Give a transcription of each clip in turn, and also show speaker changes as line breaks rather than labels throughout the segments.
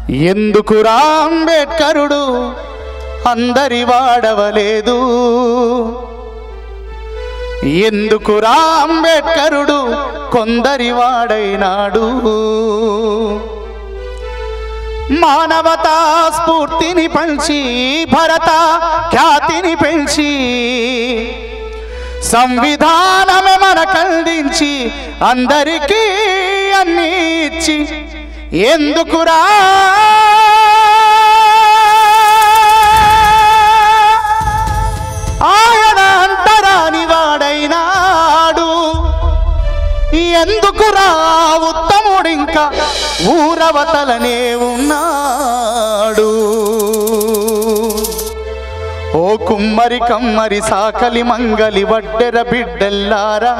ఎందుకురా అంబేడ్కరుడు అందరి వాడవలేదు ఎందుకురా అంబేడ్కరుడు కొందరి వాడైనాడు మానవతా స్ఫూర్తిని పంచి భరత ఖ్యాతిని పెంచి సంవిధానమే మనకందించి అందరికీ అన్ని ఇచ్చి ఎందుకురా ఆయన అంటరాని వాడైనాడు ఎందుకురా ఉత్తముడింకా ఊరవతలనే ఉన్నాడు ఓ కుమ్మరి కమ్మరి సాకలి మంగలి వడ్డెర బిడ్డల్లారా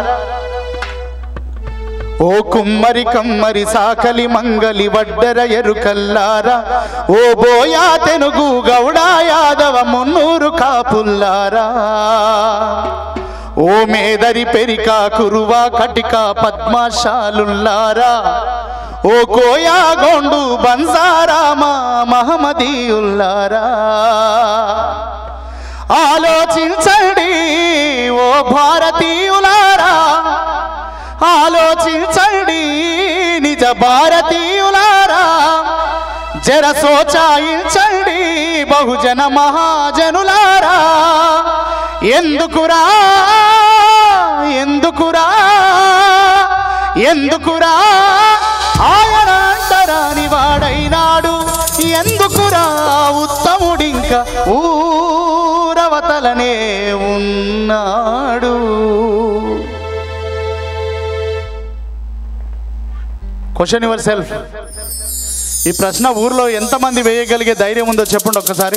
ఓ కుమ్మరి కమ్మరి సాకలి మంగలి వడ్డెర ఎరుకల్లారా ఓ బోయా తెనుగు గౌడా యాదవ మున్నూరు కాపుల్లారా ఓ మేదరి పెరిక కురువా కటిక పద్మశాలుల్లారా ఓ కోయా గోండు బంజారామా మహమ్మదీయుల్లారా ఆలోచించండి ఓ భారతీయులారా ఆలోచించండి నిజ భారతీయులారా జర సోచాయించండి బహుజన మహాజనులారా ఎందుకురా ఎందుకురా ఎందుకురా ఆయన అంటరాని వాడైనాడు ఎందుకురా ఉత్తముడింక ఊరవతలనే ఉన్నాడు క్వశ్చన్ యువర్ సెల్ఫ్ ఈ ప్రశ్న ఊర్లో ఎంతమంది వేయగలిగే ధైర్యం ఉందో చెప్పండి ఒక్కసారి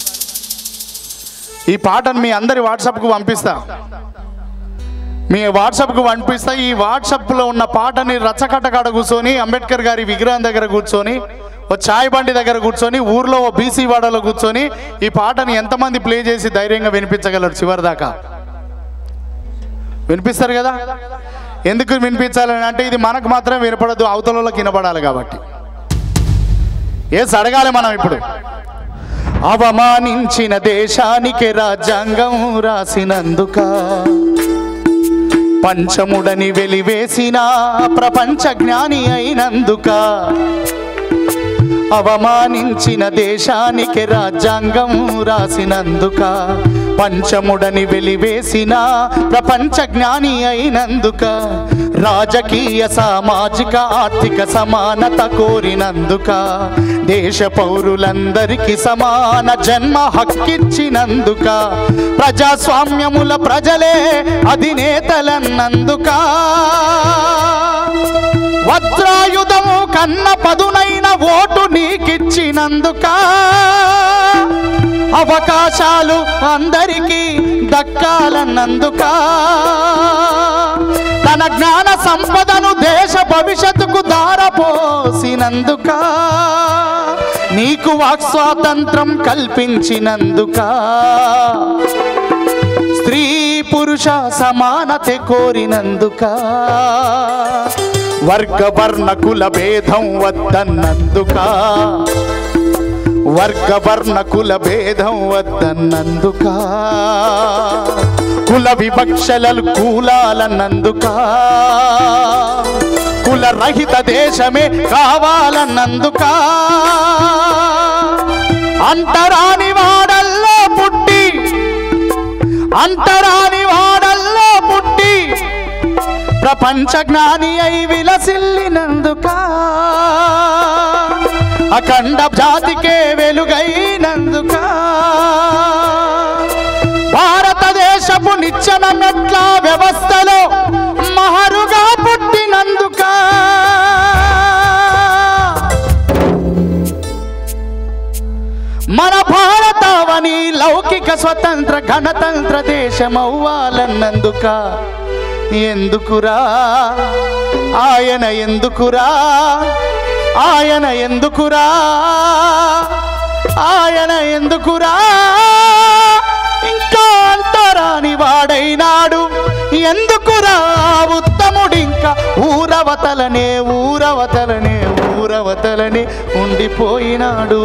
ఈ పాటను మీ అందరి వాట్సాప్కు పంపిస్తా మీ వాట్సాప్కు పంపిస్తా ఈ వాట్సాప్లో ఉన్న పాటని రచ్చకట్ట కాడ కూర్చొని అంబేద్కర్ గారి విగ్రహం దగ్గర కూర్చొని ఓ చాయ్ బండి దగ్గర కూర్చొని ఊర్లో ఓ బీసీ వాడలో కూర్చొని ఈ పాటని ఎంతమంది ప్లే చేసి ధైర్యంగా వినిపించగలరు చివరిదాకా వినిపిస్తారు కదా ఎందుకు వినిపించాలని అంటే ఇది మనకు మాత్రమే వినపడదు అవతలలోకి వినపడాలి కాబట్టి ఏసి అడగాలి మనం ఇప్పుడు అవమానించిన దేశానికి రాజ్యాంగం రాసినందుక పంచముడని వెలివేసిన ప్రపంచ జ్ఞాని అయినందుక అవమానించిన దేశానికి రాజ్యాంగం రాసినందుక పంచముడని వెలివేసిన ప్రపంచ జ్ఞాని అయినందుక రాజకీయ సామాజిక ఆర్థిక సమానత కోరినందుక దేశ పౌరులందరికీ సమాన జన్మ హక్కిచ్చినందుక ప్రజాస్వామ్యముల ప్రజలే అధినేతలన్నందుక వజ్రాయుధము కన్న పదునైన ఓటు నీకిచ్చినందుక అవకాశాలు అందరికీ దక్కాలన్నందుక తన జ్ఞాన సంపదను దేశ భవిష్యత్తుకు దారపోసినందుక నీకు వాక్ స్వాతంత్రం కల్పించినందుక స్త్రీ పురుష సమానత కోరినందుక వర్గ వర్ణ కుల భేదం వద్దన్నందుక వర్గ వర్ణ కుల భేదం వద్దన్నందుక కుల వివక్షలలు కూలాలన్నందుక కుల రహిత దేశమే కావాలన్నందుక అంటరాని వాడల్లో పుట్టి అంటరాని వాడల్లో పుట్టి ప్రపంచ జ్ఞాని అయి విలసిల్లినందుక అఖండ జాతికే వెలుగైనందుక భారతదేశపు నిచ్చెన మెట్ల వ్యవస్థలో మహరుగా పుట్టినందుక మన భారతావని లౌకిక స్వతంత్ర గణతంత్ర దేశమవ్వాలన్నందుక ఎందుకురా ఆయన ఎందుకురా ఆయన ఎందుకురా ఆయన ఎందుకురా ఇంకా అంతరాని వాడైనాడు ఎందుకురా ఉత్తముడింకా ఊరవ ఊరవతలనే ఊరవతలనే ఊరవతలనే ఉండిపోయినాడు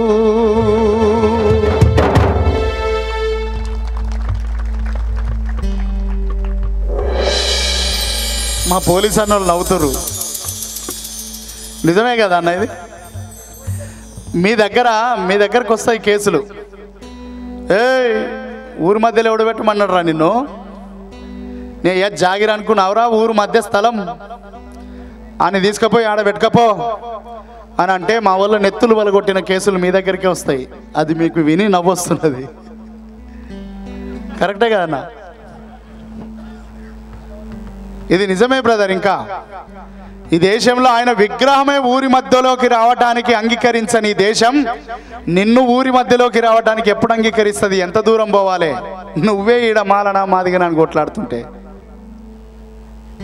మా పోలీస్ అన్న వాళ్ళు నవ్వుతురు నిజమే కదా అన్న ఇది మీ దగ్గర మీ దగ్గరకు వస్తాయి కేసులు ఏయ్ ఊరి మధ్యలో ఎవడు పెట్టమన్నాడు రా నిన్ను నేను ఏ జాగిర్ అనుకున్నావురా ఊరు మధ్య స్థలం అని తీసుకుపోయి ఆడ పెట్టుకపో అని అంటే మా వాళ్ళు నెత్తులు వలగొట్టిన కేసులు మీ దగ్గరికే వస్తాయి అది మీకు విని నవ్వొస్తున్నది కరెక్టే కదన్నా ఇది నిజమే బ్రదర్ ఇంకా ఈ దేశంలో ఆయన విగ్రహమే ఊరి మధ్యలోకి రావడానికి అంగీకరించని ఈ దేశం నిన్ను ఊరి మధ్యలోకి రావడానికి ఎప్పుడు అంగీకరిస్తుంది ఎంత దూరం పోవాలి నువ్వే ఈడ మాలనా మాదిగా నన్ను కొట్లాడుతుంటే